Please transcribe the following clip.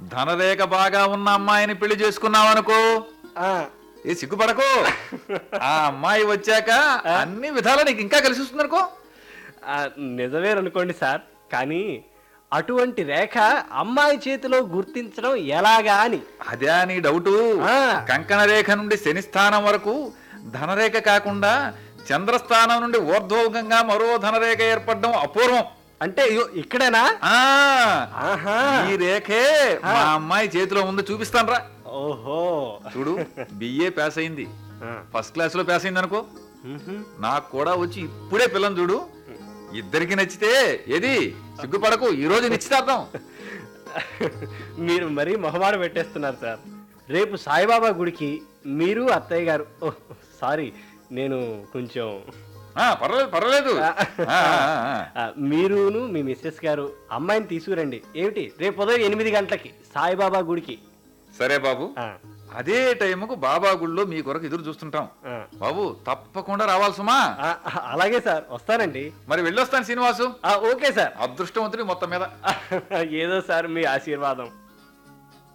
ధనరేఖ బాగా ఉన్న అమ్మాయిని పెళ్లి చేసుకున్నావనుకో ఆ, ఏ సిగ్గుపడకు ఆ అమ్మాయి వచ్చాక అన్ని విధాలా నీకు ఇంకా కలిసి వస్తుంది అనుకో ఆ, నిజమేననుకోండి సార్ కానీ అటువంటి రేఖ అమ్మాయి చేతిలో గుర్తించడం ఎలాగా అని అదే నీ డౌటు ఆ. కంకణ రేఖ నుండి శని స్థానం వరకు ధనరేఖ కాకుండా చంద్రస్థానం నుండి ఊర్ధ్వముఖంగా మరో ధనరేఖ ఏర్పడడం అపూర్వం అంటే ఇగో ఇక్కడేనా ఆ ఆహా ఈ రేఖే మా అమ్మాయి చేతిలో ఉంది చూపిస్తాను రా ఓహో చూడు బిఏ పాస్ అయింది ఆ, ఫస్ట్ క్లాస్ లో పాస్ అయింది అనుకో మ్హూ. నాకు కూడా వచ్చి ఇప్పుడే పిల్లని చూడు ఇద్దరికి నచ్చితే ఏది సిగ్గుపడకు ఈ రోజు నిశ్చితార్థం మీరు మరీ మొహమాట పెట్టేస్తున్నారు సార్ రేపు సాయిబాబా గుడికి మీరు అత్తయ్య గారు ఓహ్, సారీ నేను కొంచెం ఆ, పర్వాలేదు పర్వాలేదు ఆ, ఆ, ఆ. ఆ, మీరును మీ మిస్సెస్ గారు అమ్మాయిని తీసుకురండి ఏమిటి రేపు ఉదయం ఎనిమిది గంటలకి సాయిబాబా గుడికి సరే బాబు ఆ, అదే టైముకు బాబా గుళ్ళో మీ కొరకు ఎదురు చూస్తుంటాం ఆ. బాబు తప్పకుండా రావాలి సుమా ఆ, అలాగే సార్ వస్తానండి మరి వెళ్ళొస్తాను శ్రీనివాసు ఆ, ఓకే సార్ అదృష్టవంతుడి మొత్తం మీద ఏదో సార్ మీ ఆశీర్వాదం